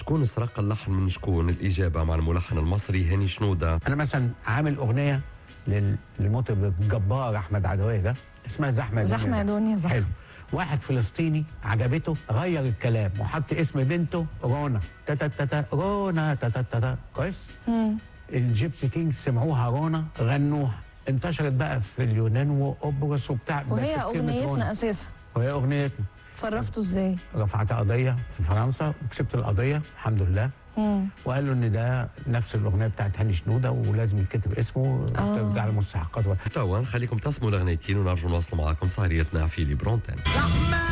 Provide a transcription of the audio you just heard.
شكون سرق اللحن من شكون الإجابة مع الملحن المصري هاني شنودة انا مثلا عامل اغنيه لل- للمطرب الجبار احمد عدويه ده اسمها زحمه يا زحمة يا دنيا، زحمة. حلو واحد فلسطيني عجبته غير الكلام وحط اسم بنته رونا تاتا تاتا رونا تاتا تاتا كويس الجيبسي كينج سمعوها رونا غنوها انتشرت بقى في اليونان وقبرص وبتاع وهي بس بكلمة اغنيتنا رونا. اساسا وهي اغنيتنا تصرفتوا ازاي؟ رفعت قضيه في فرنسا وكسبت القضيه الحمد لله مم. وقالوا ان ده نفس الاغنيه بتاعت هاني شنوده ولازم يتكتب اسمه آه. وترجع للمستحقات توا نخليكم تسموا الأغنيتين ونرجو نواصل معكم سهريتنا في ليبرونتين زحمة